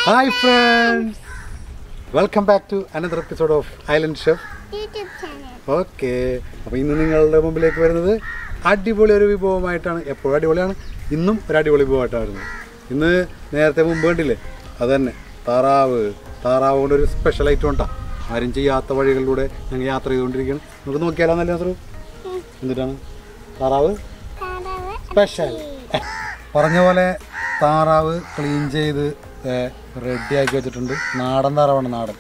Hi friends welcome back to another episode of island chef YouTube channel okay അപ്പോൾ ഇന്ന് നിങ്ങളുടെ മുമ്പിലേക്ക് വരുന്നത് അടിപൊളി ഒരു വിഭവമായിട്ടാണ് എപ്പോഴും അടിപൊളിയാണ് ഇന്നും ഒരു അടിപൊളി വിഭവമായിട്ടാണ് വരുന്നത് ഇന്ന് നേരത്തെ മുമ്പ് കണ്ടില്ലേ അത് തന്നെ താറാവ് താറാവ് കൊണ്ട് ഒരു സ്പെഷ്യൽ ഐറ്റം ഉണ്ടാ ആരും ചെയ്യാത്ത വഴികളിലൂടെ ഞങ്ങൾ യാത്ര ചെയ്തുകൊണ്ടിരിക്കുകയാണ് നമുക്ക് നോക്കിയാലോ നല്ല നസറു എന്നിട്ടാണ് താറാവ് താറാവ് സ്പെഷ്യൽ പറഞ്ഞ പോലെ താറാവ് ക്ലീൻ ചെയ്ത് റെഡി ആക്കി വെച്ചിട്ടുണ്ട് നാടൻ താറാവാണ് നാടൻ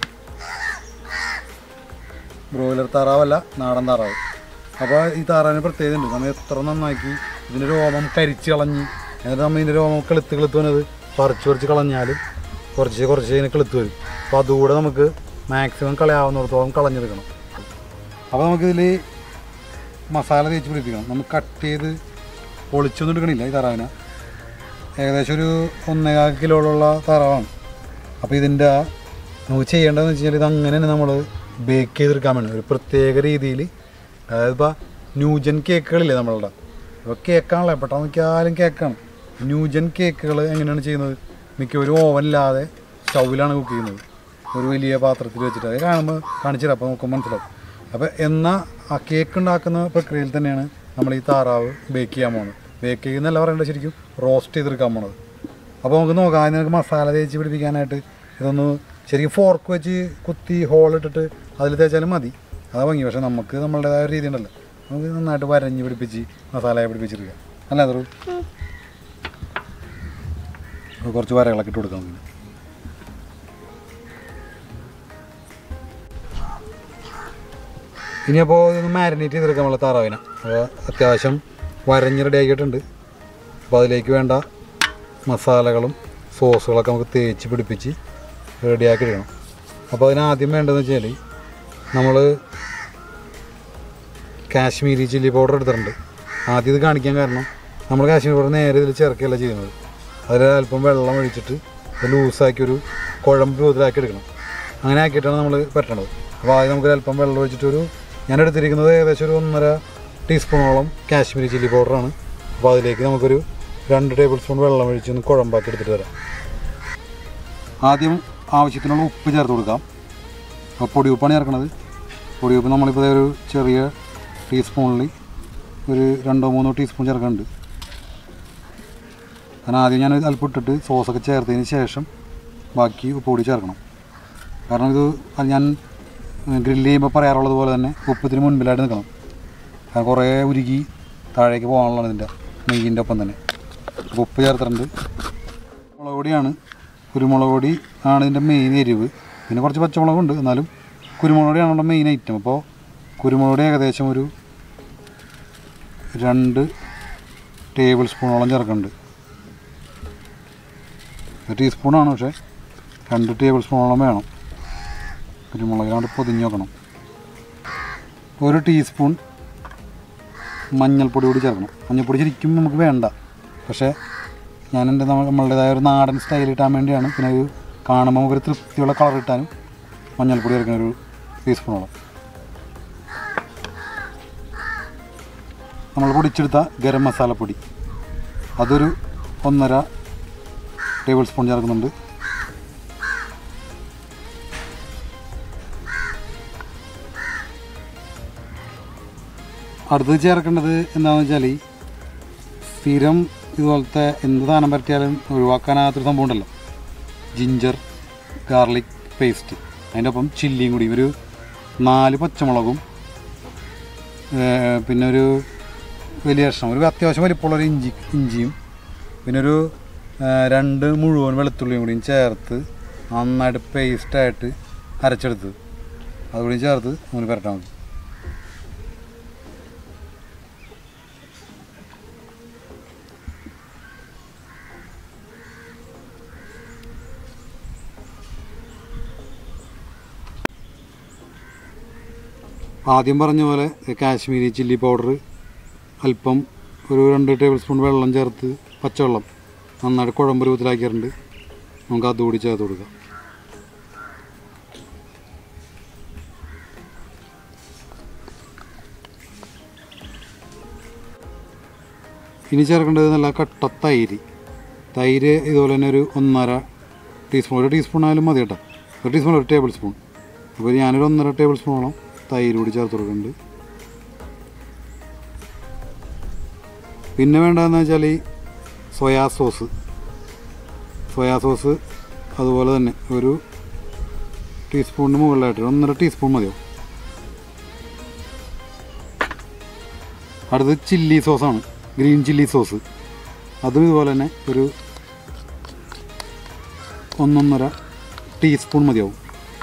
ബ്രോയിലർ താറാവല്ല നാടൻ താറാവ് അപ്പോൾ ഈ താറാവിന് പ്രത്യേകത ഉണ്ട് നമ്മൾ എത്ര നന്നാക്കി ഇതിൻ്റെ രോമം കരിച്ച് കളഞ്ഞ് എന്നിട്ട് നമ്മൾ ഇതിൻ്റെ രോമം കെളുത്ത് കെളുത്ത് വന്നത് പറിച്ച് പറിച്ച് കളഞ്ഞാലും കുറച്ച് കുറച്ച് ഇതിനെ കെളുത്ത് വരും അപ്പോൾ അതുകൂടെ നമുക്ക് മാക്സിമം കളയാവുന്നിടത്തോളം കളഞ്ഞെടുക്കണം അപ്പോൾ നമുക്കിതിൽ മസാല തേച്ച് പിടിപ്പിക്കണം നമ്മൾ കട്ട് ചെയ്ത് പൊളിച്ചൊന്നും എടുക്കണില്ല ഈ താറാവിനെ ഏകദേശം ഒരു ഒന്നേകാൽ കിലോയുള്ള താറാവാണ് അപ്പോൾ ഇതിൻ്റെ നമുക്ക് ചെയ്യേണ്ടതെന്ന് വെച്ച് കഴിഞ്ഞാൽ ഇത് അങ്ങനെ തന്നെ നമ്മൾ ബേക്ക് ചെയ്തെടുക്കാൻ വേണം ഒരു പ്രത്യേക രീതിയിൽ അതായത് ഇപ്പോൾ ന്യൂജൻ കേക്കുകളില്ലേ നമ്മളുടെ ഇപ്പോൾ കേക്കാണല്ലോ പെട്ടെന്ന് മിക്കാലും കേക്കാണ് ന്യൂജൻ കേക്കുകൾ എങ്ങനെയാണ് ചെയ്യുന്നത് മിക്കവരും ഓവനില്ലാതെ സ്റ്റൗവിലാണ് കുക്ക് ചെയ്യുന്നത് ഒരു വലിയ പാത്രത്തിൽ വെച്ചിട്ട് അത് കാണുമ്പോൾ കാണിച്ചു തരാം അപ്പോൾ നമുക്ക് മനസ്സിലാവും അപ്പോൾ എന്നാൽ ആ കേക്ക് ഉണ്ടാക്കുന്ന പ്രക്രിയയിൽ തന്നെയാണ് നമ്മൾ ഈ താറാവ് ബേക്ക് ചെയ്യാൻ പോകുന്നത് ബേക്ക് ചെയ്യുന്നല്ല പറയേണ്ടത് ശരിക്കും റോസ്റ്റ് ചെയ്തെടുക്കാൻ പോണത് അപ്പോൾ നമുക്ക് നോക്കാം ആദ്യം നമുക്ക് മസാല തേച്ച് പിടിപ്പിക്കാനായിട്ട് ഇതൊന്ന് ശരിക്കും ഫോർക്ക് വെച്ച് കുത്തി ഹോൾ ഇട്ടിട്ട് അതിൽ തേച്ചാലും മതി അതാ ഭംഗി പക്ഷേ നമുക്ക് നമ്മളുടേതായ ഒരു രീതി ഉണ്ടല്ലോ നമുക്ക് നന്നായിട്ട് വരഞ്ഞ് പിടിപ്പിച്ച് മസാലയെ പിടിപ്പിച്ചെടുക്കാം അല്ല അതൊരു കുറച്ച് വരകളൊക്കെ ഇട്ട് കൊടുക്കാം നമുക്ക് ഇനിയപ്പോൾ ഇതൊന്ന് മാരിനേറ്റ് ചെയ്തെടുക്കാം നമ്മളെ താറാവിനെ അപ്പോൾ അത്യാവശ്യം വരഞ്ഞ് റെഡി ആക്കിയിട്ടുണ്ട് അപ്പോൾ അതിലേക്ക് വേണ്ട മസാലകളും സോസുകളൊക്കെ നമുക്ക് തേച്ച് പിടിപ്പിച്ച് റെഡിയാക്കി എടുക്കണം അപ്പോൾ അതിന് ആദ്യം വേണ്ടതെന്ന് വെച്ചാൽ നമ്മൾ കാശ്മീരി ചില്ലി പൗഡർ എടുത്തിട്ടുണ്ട് ആദ്യം ഇത് കാണിക്കാൻ കാരണം നമ്മൾ കാശ്മീരി പൗഡർ നേരെ ഇതിൽ ചേർക്കുകയല്ല ചെയ്യുന്നത് അതിൽ അല്പം വെള്ളം ഒഴിച്ചിട്ട് അത് ലൂസാക്കി ഒരു കുഴമ്പ് രൂപത്തിലാക്കി എടുക്കണം അങ്ങനെ ആക്കിയിട്ടാണ് നമ്മൾ പറ്റണത് അപ്പോൾ ആദ്യം നമുക്ക് അല്പം വെള്ളം ഒഴിച്ചിട്ടൊരു ഞാൻ എടുത്തിരിക്കുന്നത് ഏകദേശം ഒരു ഒന്നര ടീസ്പൂണോളം കാശ്മീരി ചില്ലി പൗഡറാണ് അപ്പോൾ അതിലേക്ക് നമുക്കൊരു രണ്ട് ടേബിൾ സ്പൂൺ വെള്ളം ഒഴിച്ച് ഒന്ന് കുഴമ്പാക്കി എടുത്തിട്ട് വരാം ആദ്യം ആവശ്യത്തിനുള്ള ഉപ്പ് ചേർത്ത് കൊടുക്കാം അപ്പോൾ പൊടിയുപ്പാണ് ചേർക്കണത് പൊടിയുപ്പ് നമ്മളിപ്പോൾ ദേ ഒരു ചെറിയ ടീസ്പൂണിൽ ഒരു രണ്ടോ മൂന്നോ ടീസ്പൂൺ ചേർക്കുന്നുണ്ട് കാരണം ആദ്യം ഞാൻ അല്പം ഇട്ടിട്ട് സോസൊക്കെ ചേർത്തതിന് ശേഷം ബാക്കി ഉപ്പ് കൂടി ചേർക്കണം കാരണം ഇത് അത് ഞാൻ ഗ്രില്ല് ചെയ്യുമ്പോൾ പറയാറുള്ളത് പോലെ തന്നെ ഉപ്പത്തിന് മുൻപിലായിട്ട് നിൽക്കണം കാരണം കുറേ ഉരുകി താഴേക്ക് പോകാനുള്ളതാണ് ഇതിൻ്റെ നെയ്യിൻ്റെ ഒപ്പം തന്നെ അപ്പോൾ ഉപ്പ് ചേർത്തിട്ടുണ്ട് മുളക് പൊടിയാണ് കുരുമുളക് പൊടി ആണ് ഇതിൻ്റെ മെയിൻ എരിവ് പിന്നെ കുറച്ച് പച്ചമുളകുണ്ട് എന്നാലും കുരുമുളക് പൊടിയാണ് നമ്മുടെ മെയിൻ ഐറ്റം അപ്പോൾ കുരുമുളക് പൊടി ഏകദേശം ഒരു രണ്ട് ടേബിൾ സ്പൂണോളം ചേർക്കുന്നുണ്ട് ഒരു ടീസ്പൂണാണ് പക്ഷേ രണ്ട് ടേബിൾ സ്പൂണോളം വേണം കുരുമുളകിനോട് പൊതിഞ്ഞ് വെക്കണം ഒരു ടീസ്പൂൺ മഞ്ഞൾപ്പൊടി കൂടി ചേർക്കണം മഞ്ഞൾപ്പൊടി ശരിക്കും നമുക്ക് വേണ്ട പക്ഷേ ഞാൻ എൻ്റെ നമ്മ- നമ്മളുടേതായ ഒരു നാടൻ സ്റ്റൈൽ ഇട്ടാൻ വേണ്ടിയാണ് പിന്നെ ഒരു കാണുമ്പോൾ നമുക്കൊരു തൃപ്തിയുള്ള കളർ ഇട്ടാനും മഞ്ഞൾപ്പൊടി ചേർക്കുന്ന ഒരു ടീസ്പൂണോളം നമ്മൾ പൊടിച്ചെടുത്ത ഗരം മസാലപ്പൊടി അതൊരു ഒന്നര ടേബിൾ സ്പൂൺ ചേർക്കുന്നുണ്ട് അടുത്തത് ചേർക്കേണ്ടത് എന്താണെന്ന് വെച്ചാൽ സ്ഥിരം ഇതുപോലത്തെ എന്ത് സാധനം പറ്റിയാലും ഒഴിവാക്കാനാകാത്തൊരു സംഭവം ഉണ്ടല്ലോ ജിഞ്ചർ ഗാർലിക് പേസ്റ്റ് അതിൻ്റെ ഒപ്പം ചില്ലിയും കൂടി ഒരു നാല് പച്ചമുളകും ഏർ പിന്നെ ഒരു വലിയ കഷ്ണം ഒരു അത്യാവശ്യം വലിപ്പമുള്ള ഒരു ഇഞ്ചി ഇഞ്ചിയും പിന്നെ ഒരു ഏർ രണ്ട് മുഴുവൻ വെളുത്തുള്ളിയും കൂടിയും ചേർത്ത് നന്നായിട്ട് പേസ്റ്റായിട്ട് അരച്ചെടുത്തത് അതുകൂടി ചേർത്ത് അങ്ങനെ പുരട്ടാൽ മതി ആദ്യം പറഞ്ഞ പോലെ കാശ്മീരി ചില്ലി പൗഡർ അല്പം ഒരു രണ്ട് ടേബിൾ സ്പൂൺ വെള്ളം ചേർത്ത് പച്ചവെള്ളം നന്നായിട്ട് കുഴമ്പ് രൂപത്തിലാക്കിയിട്ടുണ്ട് നമുക്ക് അതുകൂടി ചേർത്ത് കൊടുക്കാം ഇനി ചേർക്കേണ്ടത് നല്ല കട്ട തൈര് തൈര് ഇതുപോലെ തന്നെ ഒരു ഒന്നര ടീസ്പൂൺ ഒരു ടീസ്പൂൺ ആയാലും മതി കേട്ടോ ഒരു ടീസ്പൂൺ ഒരു ടേബിൾ സ്പൂൺ അപ്പോൾ ഞാനൊരു ഒന്നര ടേബിൾ സ്പൂണോളം തൈര് കൂടി ചേർത്ത് കൊടുക്കുന്നുണ്ട് പിന്നെ വേണ്ടതെന്ന് വെച്ചാൽ ഈ സോയാ സോസ് സോയാ സോസ് അതുപോലെ തന്നെ ഒരു ടീസ്പൂണിന് മുകളിലായിട്ട് ഒരു ഒന്നര ടീസ്പൂൺ മതിയാവും അടുത്ത് ചില്ലി സോസാണ് ഗ്രീൻ ചില്ലി സോസ് അതും ഇതുപോലെ തന്നെ ഒരു ഒന്നൊന്നര ടീസ്പൂൺ മതിയാവും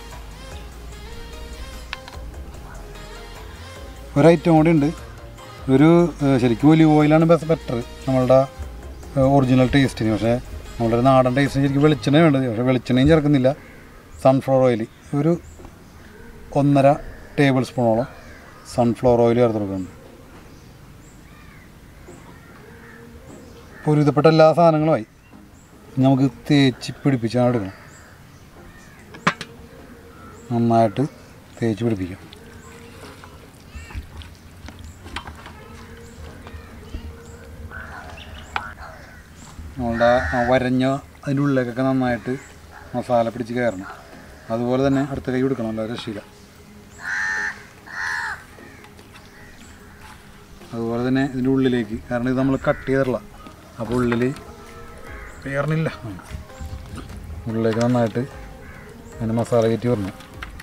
ഒരൈറ്റം കൂടെ ഉണ്ട് ഒരു ഏഹ്, ശരിക്കും ഒലിവ് ഓയിലാണ് ബെസ്റ്റ് ബെറ്റർ നമ്മളുടെ ഒറിജിനൽ ടേസ്റ്റിന് പക്ഷേ നമ്മളുടെ ഒരു നാടൻ ടേസ്റ്റിന് ശരിക്കും വെളിച്ചെണ്ണ വേണ്ടത് പക്ഷേ വെളിച്ചെണ്ണയും ചേർക്കുന്നില്ല സൺഫ്ലവർ ഓയിൽ ഒരു ഒന്നര ടേബിൾ സ്പൂണോളം സൺഫ്ലവർ ഓയിൽ ചേർത്ത് കൊടുക്കുന്നുണ്ട് ഇപ്പോൾ ഒരുവിധപ്പെട്ട എല്ലാ സാധനങ്ങളുമായി ഇനി നമുക്ക് തേച്ച് പിടിപ്പിച്ചാണ് എടുക്കണം നന്നായിട്ട് തേച്ച് പിടിപ്പിക്കാം നമ്മളുടെ ആ വരഞ്ഞ അതിൻ്റെ ഉള്ളിലേക്കൊക്കെ നന്നായിട്ട് മസാല പിടിച്ച് കയറണം അതുപോലെ തന്നെ അടുത്ത കൈ കൊടുക്കണം അല്ല രക്ഷയില്ല അതുപോലെ തന്നെ ഇതിൻ്റെ ഉള്ളിലേക്ക് കാരണം ഇത് നമ്മൾ കട്ട് ചെയ്തിട്ടില്ല അപ്പോൾ ഉള്ളിൽ കയറണില്ല ഉള്ളിലേക്ക് നന്നായിട്ട് അതിന് മസാല കയറ്റി വരണം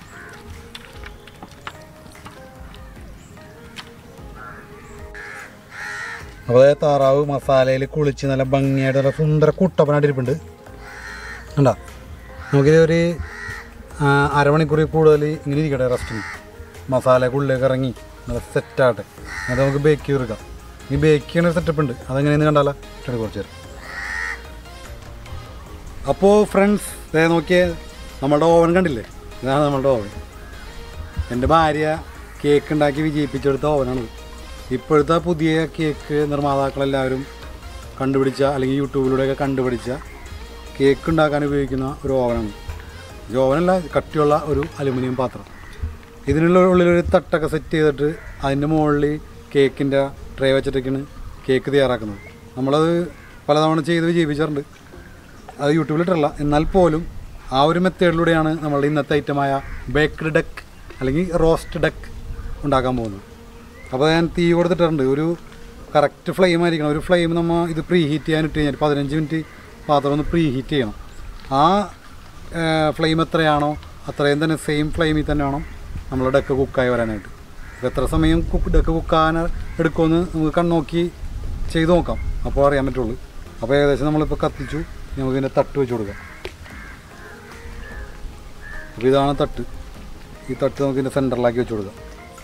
അപ്പോൾ അതായത് താറാവ് മസാലയിൽ കുളിച്ച് നല്ല ഭംഗിയായിട്ട് നല്ല സുന്ദര കുട്ടപ്പനായിട്ട് ഇരിപ്പുണ്ട് കണ്ടോ നമുക്കിത് ഒരു ആ, അരമണിക്കൂറിൽ കൂടുതൽ ഇങ്ങനെ ഇരിക്കട്ടെ റെസ്റ്റിന് മസാലയൊക്കെ ഉള്ളിലേക്ക് ഇറങ്ങി നല്ല സെറ്റാകട്ടെ എന്നിട്ട് നമുക്ക് ബേക്ക് ചെയ്തെടുക്കാം ഈ ബേക്ക് ചെയ്യണ സെറ്റപ്പ് ഉണ്ട് അതെങ്ങനെയെന്ന് കണ്ടാലോ ഇട്ട് കുറച്ച് നേരം അപ്പോൾ ഫ്രണ്ട്സ് ദേ നോക്കിയേ നമ്മുടെ ഓവൻ കണ്ടില്ലേ ഇതാണ് നമ്മുടെ ഓവൻ എൻ്റെ ഭാര്യ കേക്ക് ഉണ്ടാക്കി വിജയിപ്പിച്ചെടുത്ത ഓവനാണ് ഇപ്പോഴത്തെ പുതിയ കേക്ക് നിർമ്മാതാക്കളെല്ലാവരും കണ്ടുപിടിച്ച അല്ലെങ്കിൽ യൂട്യൂബിലൂടെയൊക്കെ കണ്ടുപിടിച്ച കേക്ക് ഉണ്ടാക്കാൻ ഉപയോഗിക്കുന്ന ഒരു ഓവനാണ് ഈ ഓവനല്ല കട്ടിയുള്ള ഒരു അലുമിനിയം പാത്രം ഇതിനുള്ള ഉള്ളിലൊരു തട്ടൊക്കെ സെറ്റ് ചെയ്തിട്ട് അതിൻ്റെ മുകളിൽ കേക്കിൻ്റെ ട്രേ വെച്ചിട്ടൊക്കെയാണ് കേക്ക് തയ്യാറാക്കുന്നത് നമ്മളത് പലതവണ ചെയ്ത് വിജയിപ്പിച്ചിട്ടുണ്ട് അത് യൂട്യൂബിലിട്ടല്ല എന്നാൽ പോലും ആ ഒരു മെത്തേഡിലൂടെയാണ് നമ്മളുടെ ഇന്നത്തെ ഐറ്റമായ ബേക്ക്ഡ് ഡക്ക് അല്ലെങ്കിൽ റോസ്റ്റ് ഡക്ക് ഉണ്ടാക്കാൻ പോകുന്നത് അപ്പോൾ ഞാൻ തീ കൊടുത്തിട്ടുണ്ട് ഒരു കറക്റ്റ് ഫ്ലെയിം ആയിരിക്കണം ഒരു ഫ്ലെയിം നമ്മൾ ഇത് പ്രീ ഹീറ്റ് ചെയ്യാൻ ഇട്ട് കഴിഞ്ഞാൽ പതിനഞ്ച് മിനിറ്റ് പാത്രം ഒന്ന് പ്രീ ഹീറ്റ് ചെയ്യണം ആ ഫ്ലെയിം എത്രയാണോ അത്രയും തന്നെ സെയിം ഫ്ലെയിമിൽ തന്നെ വേണം നമ്മൾ ഡക്ക് കുക്കായി വരാനായിട്ട് അപ്പോൾ എത്ര സമയം കുക്ക് ഡക്ക് കുക്കാൻ എടുക്കുമെന്ന് നമുക്ക് കണ്ണോക്കി ചെയ്ത് നോക്കാം അപ്പോൾ അറിയാൻ പറ്റുള്ളൂ അപ്പോൾ ഏകദേശം നമ്മളിപ്പോൾ കത്തിച്ചു ഇനി നമുക്ക് ഇതിൻ്റെ തട്ട് വെച്ച് കൊടുക്കാം അപ്പോൾ ഇതാണ് തട്ട് ഈ തട്ട് നമുക്ക് ഇതിൻ്റെ സെൻറ്ററിലാക്കി വെച്ച് കൊടുക്കാം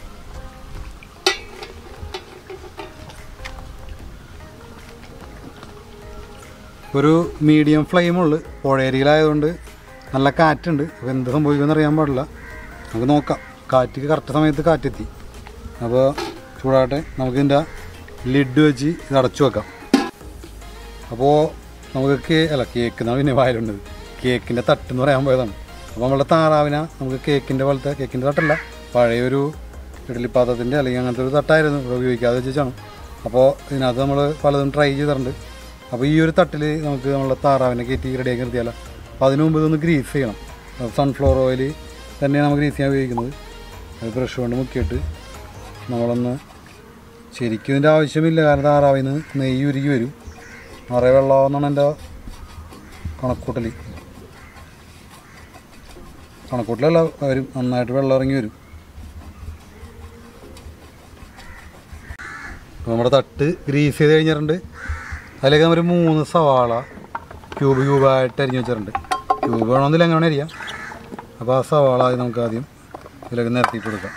ഒരു മീഡിയം ഫ്ലെയിമുള്ളു പുഴയരിയിലായതുകൊണ്ട് നല്ല കാറ്റുണ്ട് അപ്പോൾ എന്ത് സംഭവിക്കുമെന്ന് അറിയാൻ പാടില്ല നമുക്ക് നോക്കാം കാറ്റ് കറക്റ്റ് സമയത്ത് കാറ്റെത്തി അപ്പോൾ ചൂടാകട്ടെ നമുക്കിതിൻ്റെ ലിഡ് വെച്ച് ഇത് അടച്ചു വെക്കാം അപ്പോൾ നമുക്ക് കേ അല്ല കേക്ക് എന്നാണ് പിന്നെ വായിലുണ്ടത് കേക്കിൻ്റെ തട്ട് എന്ന് പറയാൻ പോയതാണ് അപ്പോൾ നമ്മളുടെ താറാവിനെ നമുക്ക് കേക്കിൻ്റെ പോലത്തെ കേക്കിൻ്റെ തട്ടല്ല പഴയൊരു ഇഡലിപ്പാത്രത്തിൻ്റെ അല്ലെങ്കിൽ അങ്ങനത്തെ ഒരു തട്ടായിരുന്നു ഇവിടെ ഉപയോഗിക്കാതെ വെച്ചാണ് അപ്പോൾ ഇതിനകത്ത് നമ്മൾ പലതും ട്രൈ ചെയ്തിട്ടുണ്ട് അപ്പോൾ ഈ ഒരു തട്ടിൽ നമുക്ക് നമ്മളുടെ താറാവിനെ കയറ്റി റെഡിയാക്കി നിർത്തിയാലോ അപ്പോൾ അതിന് മുമ്പ് ഇതൊന്ന് ഗ്രീസ് ചെയ്യണം സൺഫ്ലവർ ഓയിൽ തന്നെയാണ് നമുക്ക് ഗ്രീസ് ചെയ്യാൻ ഉപയോഗിക്കുന്നത് അത് ബ്രഷ് കൊണ്ട് മുക്കിയിട്ട് നമ്മളൊന്ന് ശരിക്കും ഇതിൻ്റെ ആവശ്യമില്ല കാരണം താറാവിൽ നിന്ന് നെയ്യ് ഉരുകി വരും നിറയെ വെള്ളമാവുന്നതാണ് എൻ്റെ കണക്കൂട്ടൽ കണക്കൂട്ടലല്ല വരും നന്നായിട്ട് വെള്ളം ഇറങ്ങി വരും അപ്പോൾ നമ്മുടെ തട്ട് ഗ്രീസ് ചെയ്ത് കഴിഞ്ഞിട്ടുണ്ട് അതിലേക്ക് നമ്മൾ ഒരു മൂന്ന് സവാള ക്യൂബ് ക്യൂബായിട്ട് അരിഞ്ഞ് വെച്ചിട്ടുണ്ട് ക്യൂബ് വേണമെന്നില്ല എങ്ങനെ വേണേൽ അരിയാം അപ്പോൾ ആ സവാള ആദ്യം നമുക്ക് ആദ്യം ഇതിലേക്ക് നിരത്തിയിട്ട് കൊടുക്കാം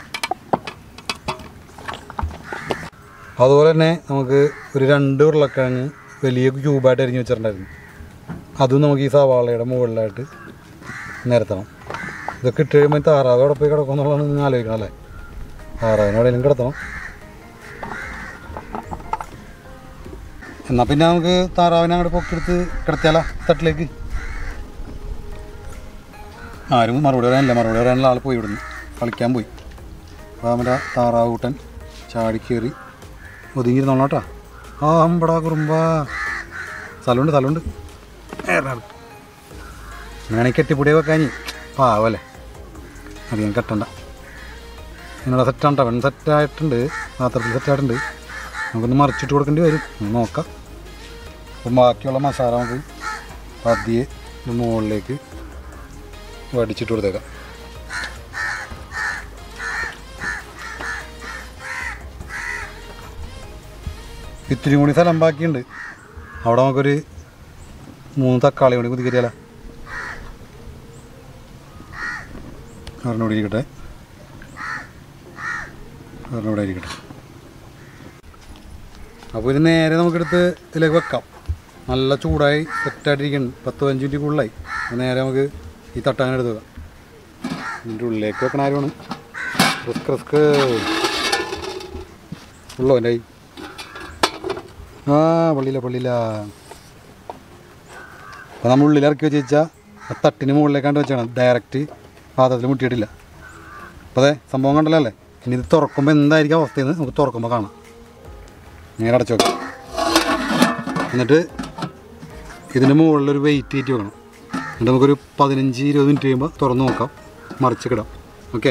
അതുപോലെ തന്നെ നമുക്ക് ഒരു രണ്ട് ഉരുളക്കിഴങ്ങ് വലിയ ക്യൂബായിട്ട് അരിഞ്ഞ് വെച്ചിട്ടുണ്ടായിരുന്നു അതും നമുക്ക് ഈ സവാളയുടെ മുകളിലായിട്ട് നിരത്തണം ഇതൊക്കെ ഇട്ട് കഴിയുമ്പോൾ താറാവ് അവിടെ പോയി കിടക്കും എന്നുള്ളതാണ് നിങ്ങൾ ആലോചിക്കണം അല്ലേ താറാവിന് എവിടെയെങ്കിലും കിടത്തണം എന്നാൽ പിന്നെ നമുക്ക് താറാവിനെ അങ്ങോട്ട് പൊക്കിയെടുത്ത് കിടത്തിയാലോ തട്ടിലേക്ക് ആരും മറുപടി പറയാനില്ല മറുപടി പറയാനുള്ള ആൾ പോയി ഇവിടുന്ന് കളിക്കാൻ പോയി അപ്പോൾ നമ്മുടെ താറാവ് കൂട്ടൻ ചാടിക്കേറി ഒതുങ്ങിയിരുന്നോളാം കേട്ടോ ആ അമ്പടാ കുറുമ്പാ സ്ഥലമുണ്ട് സ്ഥലമുണ്ട് ഏറെ ആൾ. വേണമെങ്കിൽ കെട്ടിപ്പൊടി വെക്കാഞ്ഞ് പാവല്ലേ അധികം കെട്ടണ്ട ഇങ്ങനെ സെറ്റാണ് അവൻ സെറ്റായിട്ടുണ്ട് പാത്രത്തിൽ സെറ്റായിട്ടുണ്ട് നമുക്കൊന്ന് മറിച്ചിട്ട് കൊടുക്കേണ്ടി വരും ഒന്ന് നോക്കാം അപ്പം ബാക്കിയുള്ള മസാല നമുക്ക് പതിയെ ഇത് മുകളിലേക്ക് വടിച്ചിട്ട് കൊടുത്തേക്കാം ഇത്തിരി കൂടി സ്ഥലം ബാക്കിയുണ്ട് അവിടെ നമുക്കൊരു മൂന്ന് തക്കാളി കൂടി കുതിക്കരിയാലോ ഒരെണ്ണം കൂടി ഇരിക്കട്ടെ ഒരെണ്ണം കൂടെ ഇരിക്കട്ടെ അപ്പോൾ ഇത് നേരെ നമുക്കെടുത്ത് ഇതിലേക്ക് വെക്കാം നല്ല ചൂടായി സെറ്റായിട്ടിരിക്കുന്നു പത്ത് പതിനഞ്ച് മിനിറ്റ് കൂടുതലായി അപ്പോൾ നേരെ നമുക്ക് ഈ തട്ടാൻ എടുത്ത് വെക്കാം ഇതിൻ്റെ ഉള്ളിലേക്ക് വെക്കണ ആരുമാണ് റിസ്ക് റിസ്ക് ഉള്ളോ എൻ്റെ കൈ ആ പള്ളിയില്ല പള്ളിയില്ല അപ്പോൾ നമ്മൾ ഉള്ളിൽ ഇറക്കി വെച്ച് വെച്ചാൽ ആ തട്ടിന് മുകളിലേക്കാണ്ട് വെച്ചാണ് ഡയറക്റ്റ് പാത്രത്തിൽ മുട്ടിയിട്ടില്ല അപ്പോൾ അതെ സംഭവം കണ്ടല്ലോ അല്ലേ ഇനി ഇത് തുറക്കുമ്പോൾ എന്തായിരിക്കും അവസ്ഥയെന്ന് നമുക്ക് തുറക്കുമ്പോൾ കാണാം നേരെ അടച്ചു വെക്കാം എന്നിട്ട് ഇതിൻ്റെ മുകളിലൊരു വെയിറ്റ് കയറ്റി വെക്കണം എന്നിട്ട് നമുക്കൊരു പതിനഞ്ച് ഇരുപത് മിനിറ്റ് കഴിയുമ്പോൾ തുറന്ന് നോക്കാം മറിച്ചിടാം ഓക്കെ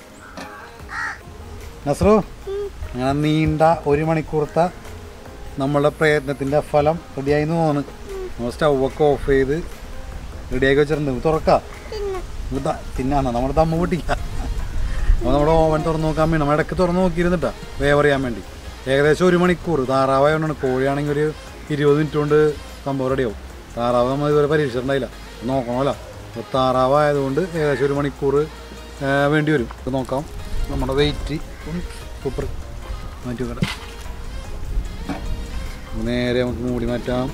നസ്രു അങ്ങനെ നീണ്ട ഒരു മണിക്കൂറത്തെ നമ്മളുടെ പ്രയത്നത്തിൻ്റെ ഫലം റെഡിയായി എന്ന് തോന്നുന്നു നമ്മൾ സ്റ്റൗവൊക്കെ ഓഫ് ചെയ്ത് റെഡിയാക്കി വെച്ചിട്ടുണ്ട് നമുക്ക് തുറക്കാം തിന്നു നമുക്ക് ത- തിന്നാന്നാ നമ്മുടെ ദമ്മ പൊട്ടിക്കാം അപ്പോൾ നമ്മുടെ ഓവൻ തുറന്ന് നോക്കാൻ വേണ്ടി നമ്മൾ ഇടയ്ക്ക് തുറന്ന് നോക്കിയിരുന്നിട്ടാ വേവറിയാൻ വേണ്ടി ഏകദേശം ഒരു മണിക്കൂർ താറാവായതുകൊണ്ടാണ് കോഴിയാണെങ്കിൽ ഒരു ഇരുപത് മിനിറ്റ് കൊണ്ട് സംഭവം റെഡിയാവും താറാവ് നമ്മൾ ഇതുവരെ പരീക്ഷിച്ചിട്ടുണ്ടായില്ല നോക്കണമല്ലോ അപ്പോൾ താറാവായതുകൊണ്ട് ഏകദേശം ഒരു മണിക്കൂർ ആ, വേണ്ടി വരും ഇത് നോക്കാം നമ്മുടെ വെയിറ്റ് സൂപ്പർ മാറ്റി വെക്കട്ടെ നേരെ നമുക്ക് മൂടി മാറ്റാം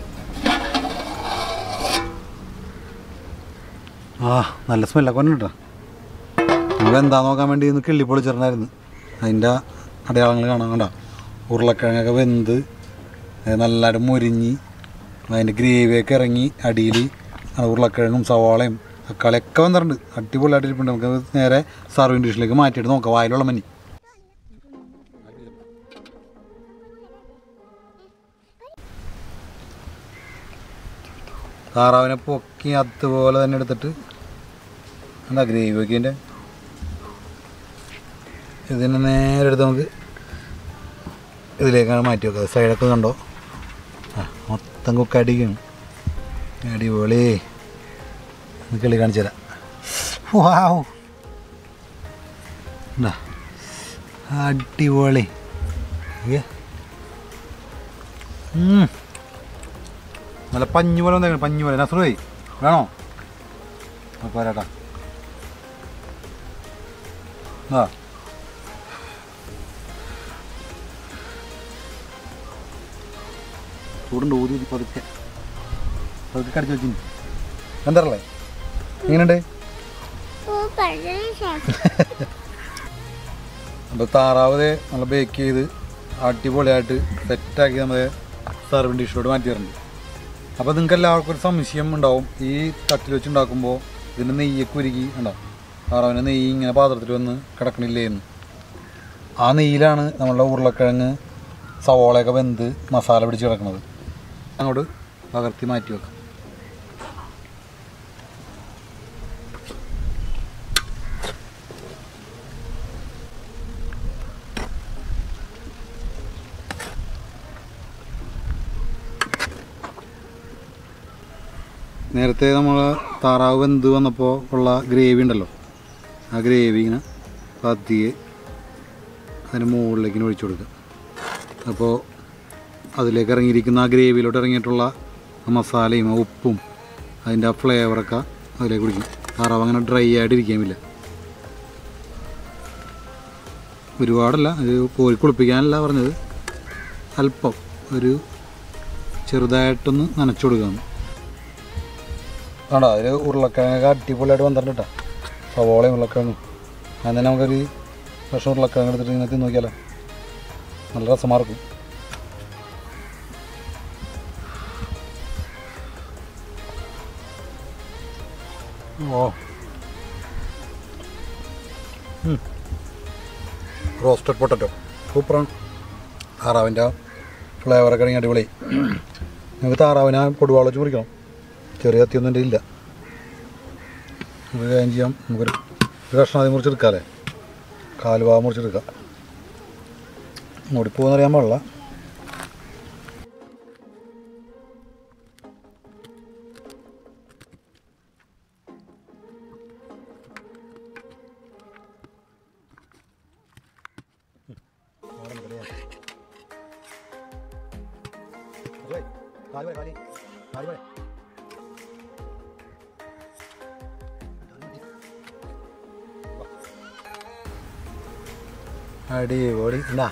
ആ നല്ല സ്മെല്ലൊക്കെ വന്നിട്ടാ നമുക്ക് എന്താ നോക്കാൻ വേണ്ടി ഒന്ന് കിള്ളി പൊളിച്ചിട്ടുണ്ടായിരുന്നു അതിൻ്റെ അടയാളങ്ങൾ കാണാൻ കണ്ട ഉരുളക്കിഴങ്ങൊക്കെ വെന്ത് അത് നല്ലതായിട്ട് മൊരിഞ്ഞ് അതിൻ്റെ ഗ്രേവിയൊക്കെ ഇറങ്ങി അടിയിൽ ഉരുളക്കിഴങ്ങും സവാളയും തക്കാളിയൊക്കെ വന്നിട്ടുണ്ട് അടിപൊളിയായിട്ട് ഇരിപ്പുണ്ട് നമുക്ക് നേരെ സർവിങ് ഡിഷിലേക്ക് മാറ്റിയിട്ട് നോക്കാം വായിലുള്ള മഞ്ഞ് താറാവിനെ പൊക്കി അതുപോലെ തന്നെ എടുത്തിട്ട് എന്താ ഗ്രേവി വെക്കിൻ്റെ ഇതിനെ നേരെ എടുത്ത് നമുക്ക് ഇതിലേക്കാണ് മാറ്റി വെക്കുക സൈഡൊക്കെ കണ്ടോ ആ മൊത്തം കുക്ക് അടിക്കണം അടിപൊളി ഒന്ന് കിളി കാണിച്ചു തരാം വാവ് എന്താ അടിപൊളി ഏ. ഉം. നല്ല പഞ്ഞു പോലെ വന്നേക്കണം പഞ്ഞു പോലെ നസ്രുവേ വേണോ ആ പോരാട്ടാ ആ ചൂടുണ്ട് ഊതി ഊതി പതുക്കെ പതുക്കെ കടിച്ചു വെച്ചു എന്തല്ലേ എങ്ങനെയുണ്ട് സൂപ്പർ ഷെഫ് അപ്പോൾ താറാവ് ദേ നല്ല ബേക്ക് ചെയ്ത് അടിപൊളിയായിട്ട് സെറ്റാക്കി നമ്മൾ സർവിങ് ഡിഷിലോട്ട് മാറ്റി തരുന്നുണ്ട് അപ്പോൾ നിങ്ങൾക്ക് എല്ലാവർക്കും ഒരു സംശയം ഉണ്ടാവും ഈ തട്ടിൽ വെച്ച് ഉണ്ടാക്കുമ്പോൾ ഇതിൻ്റെ നെയ്യൊക്കെ ഉരുകി ഉണ്ടാവും താറാവിൻ്റെ നെയ്യ് ഇങ്ങനെ പാത്രത്തിൽ വന്ന് കിടക്കണില്ലേ എന്ന് ആ നെയ്യിലാണ് നമ്മളുടെ ഉരുളക്കിഴങ്ങ് സവോളയൊക്കെ വെന്ത് മസാല പിടിച്ച് കിടക്കുന്നത് അങ്ങോട്ട് പകർത്തി മാറ്റി വെക്കാം നേരത്തെ നമ്മൾ താറാവ് വെന്ത് വന്നപ്പോൾ ഉള്ള ഗ്രേവി ഉണ്ടല്ലോ ആ ഗ്രേവി ഇങ്ങനെ പതിയെ അതിന് മുകളിലേക്ക് ഇങ്ങനെ ഒഴിച്ചു കൊടുക്കുക അപ്പോൾ അതിലേക്ക് ഇറങ്ങിയിരിക്കുന്ന ആ ഗ്രേവിയിലോട്ട് ഇറങ്ങിയിട്ടുള്ള ആ മസാലയും ആ ഉപ്പും അതിൻ്റെ ആ ഫ്ലേവറൊക്കെ അതിലേക്ക് കുടിക്കും താറാവ് അങ്ങനെ ഡ്രൈ ആയിട്ട് ഇരിക്കാമില്ല ഒരുപാടല്ല ഒരു കോരി കുളിപ്പിക്കാനല്ല പറഞ്ഞത് അല്പം ഒരു ചെറുതായിട്ടൊന്ന് നനച്ചു കൊടുക്കാമെന്ന് ആണോ അതിൽ ഉരുളക്കിഴങ്ങൊക്കെ അടിപൊളിയായിട്ട് വന്നിട്ടുണ്ട് കേട്ടോ സവോളയും ഉരുളക്കിഴങ്ങും അങ്ങനെ നമുക്കൊരു ഫ്രഷ് ഉരുളക്കിഴങ്ങ് എടുത്തിട്ട് ഇങ്ങനെ തിന്ന് നോക്കിയാലോ നല്ല രസമാർക്കും ഓ റോസ്റ്റഡ് പൊട്ടറ്റോ സൂപ്പറാണ് താറാവിൻ്റെ ഫ്ലേവറൊക്കെ ആണെങ്കിൽ അടിപൊളി നമുക്ക് താറാവിനെ പൊടുവാളച്ച് മുറിക്കണം ചെറിയ കത്തിയൊന്നും എൻ്റെ ഇല്ല ഒരു കാര്യം ചെയ്യാം നമുക്കൊരു ഒരു കഷ്ണം ആദ്യം മുറിച്ചെടുക്കാമല്ലേ കാലുഭാഗം മുറിച്ചെടുക്കാം മുടിപ്പോന്ന് അറിയാൻ പാടില്ല അടിപൊളി എന്നാ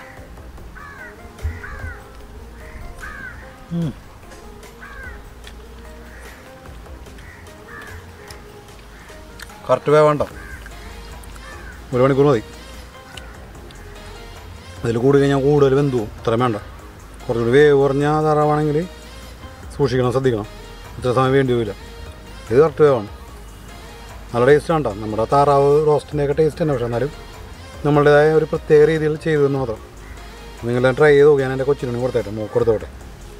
കറക്റ്റ് വേ വേണ്ട ഒരു മണിക്കൂർ മതി അതിൽ കൂടി കഴിഞ്ഞാൽ കൂടുതൽ വെന്തു പോകും ഇത്രയും വേണ്ട കുറച്ചുകൂടി വേവ് കുറഞ്ഞ താറാവാണെങ്കിൽ സൂക്ഷിക്കണം ശ്രദ്ധിക്കണം ഇത്ര സമയം വേണ്ടി വരില്ല ഇത് കറക്റ്റ് വേവാണ് നല്ല ടേസ്റ്റ് വേണ്ട നമ്മുടെ താറാവ് റോസ്റ്റിൻ്റെ ഒക്കെ ടേസ്റ്റ് തന്നെ പക്ഷേ എന്നാലും നമ്മളുടേതായ ഒരു പ്രത്യേക രീതിയിൽ ചെയ്തു എന്ന് മാത്രം നിങ്ങളെ ട്രൈ ചെയ്ത് നോക്കി ഞാൻ എൻ്റെ കൊച്ചിനുണ്ണി കൊടുത്തേട്ടെ മോ കൊടുത്തോട്ടെ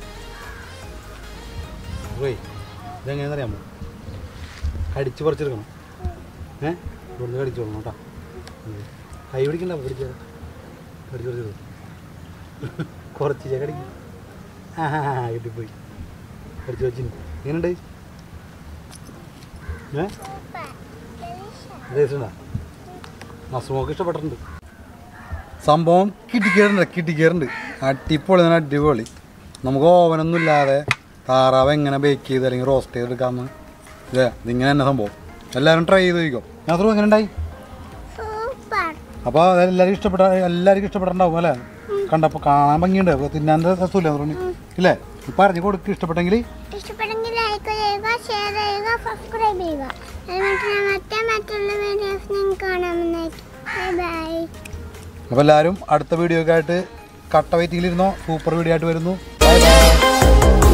പോയി ഇതെങ്ങനെയാണെന്ന് അറിയാമോ കടിച്ച് പറിച്ചെടുക്കണം ഏ ഇവിടുന്ന് കടിച്ചു കൊടുക്കണം കേട്ടോ ഉം. കൈ പിടിക്കണ്ട പിടിച്ചത് കടിച്ച് പറിച്ചത് കുറച്ച് കടിക്കും ആ കിട്ടിപ്പോയി കടിച്ച് വെച്ചിന് എങ്ങനെയുണ്ട് ഏ ടേസ്റ്റ് ഉണ്ടോ മസ്മോക്ക് ഇഷ്ടപ്പെട്ടിട്ടുണ്ട് സംഭവം കിട്ടിക്കേറുണ്ട് കിട്ടിക്കേറുണ്ട് അടിപൊളി തന്നെ അടിപൊളി നമുക്ക് ഓവനൊന്നും ഇല്ലാതെ താറാവ് എങ്ങനെ ബേക്ക് ചെയ്ത് അല്ലെങ്കിൽ റോസ്റ്റ് ചെയ്തെടുക്കാമെന്ന് ഇതേ ഇതിങ്ങനെ തന്നെ സംഭവം എല്ലാവരും ട്രൈ ചെയ്ത് നോക്കിക്കോ മാത്രം എങ്ങനെ ഉണ്ടായി സൂപ്പർ അപ്പോൾ അതെല്ലാവർക്കും ഇഷ്ടപ്പെട്ട എല്ലാവർക്കും ഇഷ്ടപ്പെട്ടിട്ടുണ്ടാവും അല്ലേ കണ്ടപ്പോൾ കാണാൻ ഭംഗിയുണ്ട് അപ്പോൾ തിന്നാൻ രസമില്ല അതുകൊണ്ട് ഇല്ലേ പറഞ്ഞു കൊടുക്ക് ഇഷ്ടപ്പെട്ടെങ്കിൽ ഇഷ്ടപ്പെട്ടെങ്കിൽ ലൈക്ക് ചെയ്യുക ഷെയർ ചെയ്യുക സബ്സ്ക്രൈബ് ചെയ്യുക എന്നിട്ട് ഞാൻ മറ്റേ മറ്റുള്ള വീഡിയോസ് നിങ്ങൾക്ക് കാണാമെന്നായിരിക്കും ബൈ ബൈ അപ്പോൾ എല്ലാവരും അടുത്ത വീഡിയോ ഒക്കെ ആയിട്ട് കട്ട വെയിറ്റിങ്ങിലിരുന്നോ സൂപ്പർ വീഡിയോ ആയിട്ട് വരുന്നു ബൈ ബൈ